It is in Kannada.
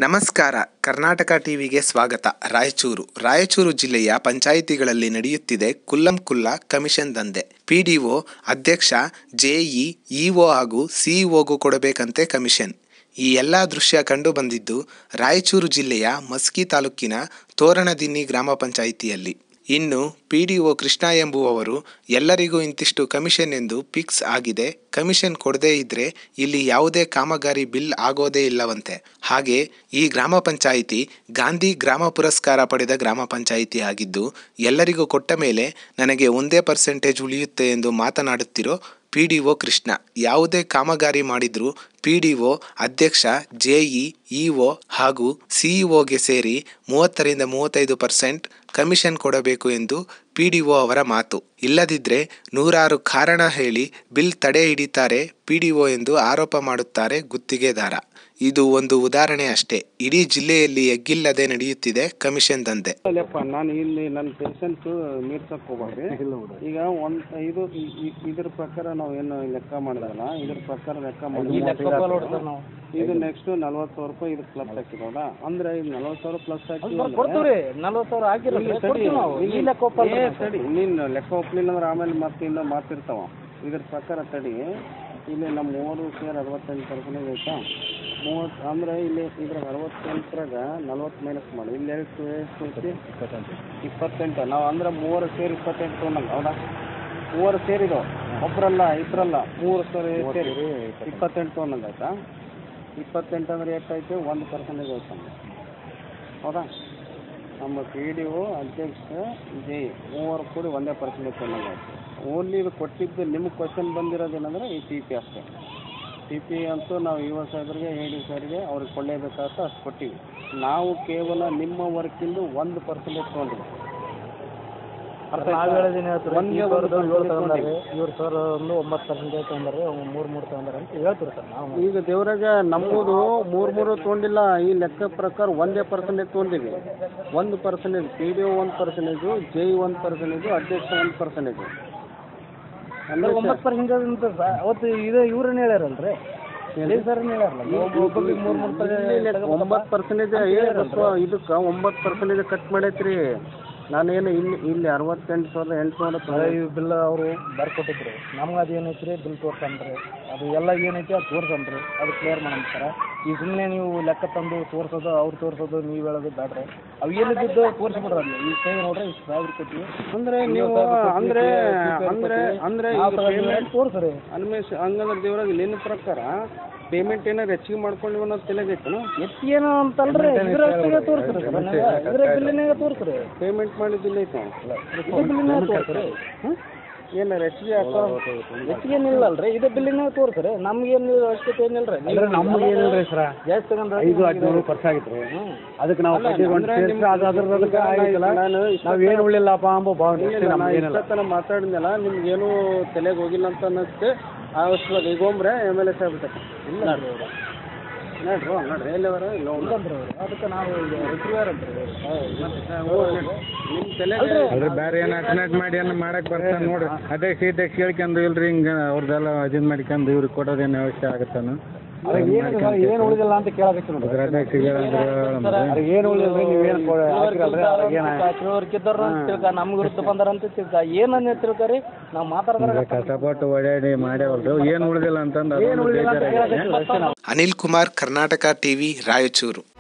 ನಮಸ್ಕಾರ ಕರ್ನಾಟಕ ಟಿವಿಗೆ ಸ್ವಾಗತ ರಾಯಚೂರು ರಾಯಚೂರು ಜಿಲ್ಲೆಯ ಪಂಚಾಯಿತಿಗಳಲ್ಲಿ ನಡೆಯುತ್ತಿದೆ ಕುಲ್ಲಂ ಕುಲ್ಲ ಕಮಿಷನ್ ದಂಧೆ ಪಿಡಿಒ ಅಧ್ಯಕ್ಷ ಜೆಇ ಇಒ ಹಾಗೂ ಸಿಇಒಗೂ ಕೊಡಬೇಕಂತೆ ಕಮಿಷನ್ ಈ ಎಲ್ಲ ದೃಶ್ಯ ಕಂಡು ಬಂದಿದ್ದು ರಾಯಚೂರು ಜಿಲ್ಲೆಯ ಮಸ್ಕಿ ತಾಲೂಕಿನ ತೋರಣದಿನ್ನಿ ಗ್ರಾಮ ಪಂಚಾಯಿತಿಯಲ್ಲಿ ಇನ್ನು ಪಿಡಿಒ ಕೃಷ್ಣ ಎಂಬುವವರು ಎಲ್ಲರಿಗೂ ಇಂತಿಷ್ಟು ಕಮಿಷನ್ ಎಂದು ಫಿಕ್ಸ್ ಆಗಿದೆ ಕಮಿಷನ್ ಕೊಡದೇ ಇದ್ರೆ ಇಲ್ಲಿ ಯಾವುದೇ ಕಾಮಗಾರಿ ಬಿಲ್ ಆಗೋದೇ ಇಲ್ಲವಂತೆ ಹಾಗೆ ಈ ಗ್ರಾಮ ಪಂಚಾಯಿತಿ ಗಾಂಧಿ ಗ್ರಾಮ ಪುರಸ್ಕಾರ ಪಡೆದ ಗ್ರಾಮ ಪಂಚಾಯಿತಿ ಆಗಿದ್ದು ಎಲ್ಲರಿಗೂ ಕೊಟ್ಟ ಮೇಲೆ ನನಗೆ ಒಂದೇ ಪರ್ಸೆಂಟೇಜ್ ಉಳಿಯುತ್ತೆ ಎಂದು ಮಾತನಾಡುತ್ತಿರೋ ಪಿಡಿಒ ಕೃಷ್ಣ ಯಾವುದೇ ಕಾಮಗಾರಿ ಮಾಡಿದ್ರೂ ಪಿಡಿಒ ಅಧ್ಯಕ್ಷ ಜೆಇ ಇಒ ಹಾಗೂ ಸಿಇಒಗೆ ಸೇರಿ ಮೂವತ್ತರಿಂದ ಮೂವತ್ತೈದು ಪರ್ಸೆಂಟ್ ಕಮಿಷನ್ ಕೊಡಬೇಕು ಎಂದು ಪಿಡಿಒ ಅವರ ಮಾತು ಇಲ್ಲದಿದ್ರೆ ನೂರಾರು ಕಾರಣ ಹೇಳಿ ಬಿಲ್ ತಡೆ ಹಿಡಿತಾರೆ ಪಿಡಿಒ ಎಂದು ಆರೋಪ ಮಾಡುತ್ತಾರೆ ಗುತ್ತಿಗೆದಾರ ಇದು ಒಂದು ಉದಾಹರಣೆ ಅಷ್ಟೇ ಇಡೀ ಜಿಲ್ಲೆಯಲ್ಲಿ ಎಗ್ಗಿಲ್ಲದೆ ನಡೆಯುತ್ತಿದೆ ಕಮಿಷನ್ ದಂಧೆ ಅಲ್ಲಪ್ಪ ನಾನು ಇಲ್ಲಿ ನನ್ನ ಪೇಷಂಟ್ ಮೀರ್ಸಕ್ಕೆ ಹೋಗ್ಬೇಡ್ರಿ ಈಗ ಒಂದು ಇದು ಈ- ಈ- ಇದ್ರ ಪ್ರಕಾರ ನಾವು ಏನು ಲೆಕ್ಕ ಮಾಡಿದಲ್ಲ ಇದ್ರ ಪ್ರಕಾರ ಲೆಕ್ಕ ಮಾಡಿ ಇದು ನೆಕ್ಸ್ಟ್ ನಲ್ವತ್ತು ಸಾವಿರ ರೂಪಾಯಿ ಇದಕ್ಕೆ ಪ್ಲಸ್ ಹಾಕಿರೋದಾ ಅಂದ್ರೆ ಇದು ನಲ್ವತ್ತು ಸಾವಿರ ಪ್ಲಸ್ ಹಾಕಿ ಕೊಡ್ತೀವಿ ನಲ್ವತ್ತು ಸಾವಿರ ಹಾಕಿರಲ್ಲ ಕೊಡ್ತೀವಿ ನಾವು ಈ ಲೆಕ್ಕ ಒಪ್ಪಲ್ಲ ಏ, ತಡಿ ನೀನು ಲೆಕ್ಕ ಒಪ್ಪಲಿಲ್ಲ ಅಂದ್ರೆ ಆಮೇಲೆ ಮತ್ತೆ ಇನ್ನೂ ಮಾತಿರ್ತಾವ ಇದ್ರ ಪ್ರಕಾರ ತಡಿ ಇಲ್ಲಿ ನಮ್ಮ ಮೂರು ಸೇರಿ ಅರವತ್ತೆಂಟು ಪರ್ಸೆಂಟೇಜ್ ಐತಾ ಮೂವತ್ತು ಅಂದ್ರೆ ಇಲ್ಲಿ ಇದ್ರಾಗ ಅರವತ್ತೆಂಟರಾಗ ನಲ್ವತ್ತು ಮೈನಸ್ ಮಾಡಿ ಇಲ್ಲಿ ಎಷ್ಟು ಎಷ್ಟು ಐತಿ ಇಪ್ಪತ್ತೆಂಟು ನಾವು ಅಂದ್ರೆ ಮೂವರು ಸೇರಿ ಇಪ್ಪತ್ತೆಂಟು ತೊಗೊಂಡಂಗ ಹೌದಾ ಮೂವರು ಸೇರಿದು ಒಬ್ಬರಲ್ಲ ಇಬ್ಬರಲ್ಲ ಮೂರು ಸೇರಿ ಸೇರಿ ಇಪ್ಪತ್ತೆಂಟು ತೊಗೊಂಡಂಗೆ ಆಯ್ತಾ ಇಪ್ಪತ್ತೆಂಟು ಅಂದ್ರೆ ಎಷ್ಟಾಯ್ತು ಒಂದು ಪರ್ಸೆಂಟೇಜ್ ಆಯ್ತು ನಮ್ಗೆ ಹೌದಾ ನಮ್ಮ ಪಿ ಡಿ ಒ ಅಧ್ಯಕ್ಷ ಜೆ ಮೂವರು ಕೂಡಿ ಒಂದೇ ಪರ್ಸೆಂಟೇಜ್ ತೊಗೊಂಡಂಗೆ ಆಯ್ತು ಓನ್ಲಿ ಇದು ಕೊಟ್ಟಿದ್ದು ನಿಮ್ಗೆ ಕ್ವಶನ್ ಬಂದಿರೋದೇನಂದ್ರೆ ಈ ಟಿ ಪಿ ಅಷ್ಟೇ ಟಿ ಪಿ ಅಂತೂ ನಾವು ಯುವ ಸಾಹೇಬರಿಗೆ ಹೇಳಿ ಸರ್ಗೆ ಅವ್ರಿಗೆ ಕೊಳ್ಳೇಬೇಕಾದ ಅಷ್ಟು ಕೊಟ್ಟಿವಿ ನಾವು ಕೇವಲ ನಿಮ್ಮ ವರ್ಕಿಂದು ಒಂದು ಪರ್ಸೆಂಟೇಜ್ ತೊಗೊಂಡಿವಿ ನಾವ್ ಹೇಳೋದೇನ್ ಹೇಳ್ತೀರಿ ಒಂದೇ ಈ ಒಂದು ಸರ್ದು ಏಳು percentage ತಗೊಂಡಾರೆ ಇವ್ರ ಸರ್ ಒಂದು ಒಂಬತ್ತು ಪರ್ಸೆಂಟೇಜ್ ತಗೊಂಡಾರೆ ಮೂರು ಮೂರು ತಗೊಂಡಾರೆ ಅಂತ ಹೇಳ್ತೀರಿ ಸರ್ ನಾವು ಈಗ ದೇವರಾಗ ನಮ್ಮದು ಮೂರು ಮೂರು ತೊಗೊಂಡಿಲ್ಲ ಈ ಲೆಕ್ಕ ಪ್ರಕಾರ ಒಂದೇ ಪರ್ಸೆಂಟೇಜ್ ತೊಗೊಂಡಿವಿ ಒಂದು ಪರ್ಸೆಂಟೇಜ್ ಪಿ ಡಿ ಒ ಒಂದು ಪರ್ಸೆಂಟೇಜು ಜೆ ಇ ಒಂದು ಪರ್ಸೆಂಟೇಜು ಅಧ್ಯಕ್ಷ ಒಂದು ಪರ್ಸೆಂಟೇಜು ಅಂದ್ರೆ ಒಂಬತ್ತು ಪರ್ಸೆಂಟೇಜ್ ಅಂತ ಸ- ಅವತ್ತು ಇದು ಇವ್ರನ್ನ ಹೇಳ್ಯಾರಲ್ರಿ ಇದೇ ಸರ್ ಹೇಳ್ಯಾರಲ್ಲ ಒಬ್ಬೊಬ್ಬರಿಗೆ ಮೂರು ಮೂರು ತಗೊಂಡು ಒಂಬತ್ತು ಪರ್ಸೆಂಟೇಜ್ ಇದಕ್ಕೆ ಒಂಬತ್ತು ಪರ್ಸೆಂಟೇಜ್ ಕಟ್ ಮಾಡೈತ್ರಿ ನಾನೇನು ಇಲ್ಲಿ ಇಲ್ಲಿ ಅರವತ್ತೆಂಟು ಸಾವಿರದ ಎಂಟುನೂರ ಅದೇ ಈ ಬಿಲ್ ಅವರು ಬರ್ಕೊಟ್ಟಿದ್ರು ನಮ್ಗೆ ಅದು ಏನೈತಿ ರೀ ಬಿಲ್ ತೋರ್ಸನ್ರಿ ಅದು ಎಲ್ಲ ಏನೈತಿ ಅದು ತೋರ್ಸನ್ರಿ ಅದು ಕ್ಲಿಯರ್ ಮಾಡಂತಾರ ಈಗ ಸುಮ್ಮನೆ ನೀವು ಲೆಕ್ಕ ತಂದು ತೋರ್ಸೋದು ಅವ್ರು ತೋರ್ಸೋದು ನೀವು ಹೇಳೋದು ಬೇಡ್ರಿ ಅವು ಏನಿದ್ದು ತೋರಿಸ್ಬಿಡ್ರಿ ಅಲ್ಲಿ ಈಗ ಕೈ ನೋಡ್ರಿ ಇಷ್ಟು ಸಾವಿರ ಕೊಟ್ಟಿವಿ ಅಂದ್ರೆ ನೀವು ಅಂದ್ರೆ ಅಂದ್ರೆ ಅಂದ್ರೆ ಪೇಮೆಂಟ್ ತೋರಿಸ್ರಿ ಅನ್ಮೇಶ್ ಹಂಗಂದ್ರೆ ದೇವ್ರಾಗ ನಿನ್ನ ಪ್ರಕಾರ ಪೇಮೆಂಟ್ ಏನಾರು ಹೆಚ್ಚಿಗೆ ಮಾಡ್ಕೊಂಡು ಅನ್ನೋದು ತಲೆಗೈತನ ಎತ್ತಿ ಏನು ಅಂತಲ್ರಿ ಇದ್ರಾಗ ತೋರಿಸ್ರಿ ಇದ್ರ ಬಿಲ್ಲಿನಾಗ ತೋರಿಸ್ರಿ ಪೇಮೆಂಟ್ ಮಾಡಿದ್ದಿಲ್ಲ ಐತೆ ಇದು ಬಿಲ್ಲಿನಾಗ ತೋರಿಸ್ರಿ ಏನಾರು ಹೆಚ್ಚಿಗೆ ಹಾಕೋ ಹೆಚ್ಚಿಗೆ ಏನಿಲ್ಲ ಅಲ್ರಿ ಇದು ಬಿಲ್ಲಿನಾಗ ತೋರಿಸ್ರಿ ನಮ್ಗೇನು ಅವಶ್ಯಕತೆ ಏನಿಲ್ಲ ರೀ ನಮ್ಗೆ ಏನಿಲ್ರಿ ಸರ ಜಾಸ್ತಿ ತಗೊಂಡ್ರೆ ಐದು ಹದಿನೇಳು ಖರ್ಚು ಆಗಿತ್ತು ಅದಕ್ಕೆ ನಾವು ಅದು ಅದ್ರದಕ್ಕೆ ಆಗಿತ್ತಲ್ಲ ನಾವು ಏನು ಉಳಿಲ್ಲಪ್ಪ ಅಂಬ ಭಾವನೆ ಮಾತಾಡಿದ್ನಲ್ಲ ನಿಮ್ಗೇನು ತಲೆಗೆ ಹೋಗಿಲ್ಲ ಅಂತ ಅನ್ನತ್ತೆ ಅವಶ್ಯವಾಗಿ ಈಗ ಹೋಗ್ರೆ ಎಮ್ ಎಲ್ ಎ ಸಾಹೇಬ್ ಇಲ್ಲ ರೀ ಅವ್ರು. ನೋಡ್ರಿ ನೋಡ್ರಿ ಎಲ್ಲಿವರ ಇಲ್ಲ ಇಲ್ಲಂದ್ರಿ ಅವ್ರು. ಅದಕ್ಕೆ ನಾವು ರಿಟ್ರಿವರ್ ಅಂತೀವಿ ನಿಮ್ಮ ತಲೆಗೆ ಅಲ್ರಿ ಬೇರೆ ಏನು ಅಟೆಂಡ್ ಮಾಡಿ ಏನು ಮಾಡಕ್ ಬರ್ತಾನೆ ನೋಡ್ರಿ ಅಧ್ಯಕ್ಷ ಇದ್ದಕ್ಷ ಕೇಳ್ಕೊಂಡು ಇಲ್ರಿ ಹಿಂಗೆ ಅವ್ರದ್ದೆಲ್ಲ ಇದನ್ನ ಮಾಡ್ಕೊಂಡು ಇವ್ರಿಗೆ ಕೊಡೋದೇನು ಅವಶ್ಯ ಆಗತ್ತಾನು ಏನು ಉಳಿದಿಲ್ಲ ಅಂತ ಕೇಳಬೇಕು ನೋಡಿ ಅದ್ರ ಅಧ್ಯಕ್ಷ ಏನು ಉಳಿದಿಲ್ಲ ನೀವೇನು ತಿಳುವಳಿಕೆ ಇದ್ದವ್ರು ಅಂತ ತಿಳ್ಕ ನಮ್ಮ ವಿರುದ್ಧ ಬಂದಾರ ಅಂತ ತಿಳ್ಕ ಏನನ್ನ ತಿಳ್ಕರಿ ನಾವು ಮಾತಾಡಿದ್ರೆ ಕಷ್ಟಪಟ್ಟು ಓಡಾಡಿ ಮಾಡ್ಯಾವಲ್ರಿ ಏನು ಉಳಿದಿಲ್ಲ ಅಂತಂದು ಅದೊಂದು ಬೇಜಾರಾಗೈತೆ. ಅನಿಲ್ ಕುಮಾರ್ ಕರ್ನಾಟಕ ಟಿವಿ ರಾಯಚೂರು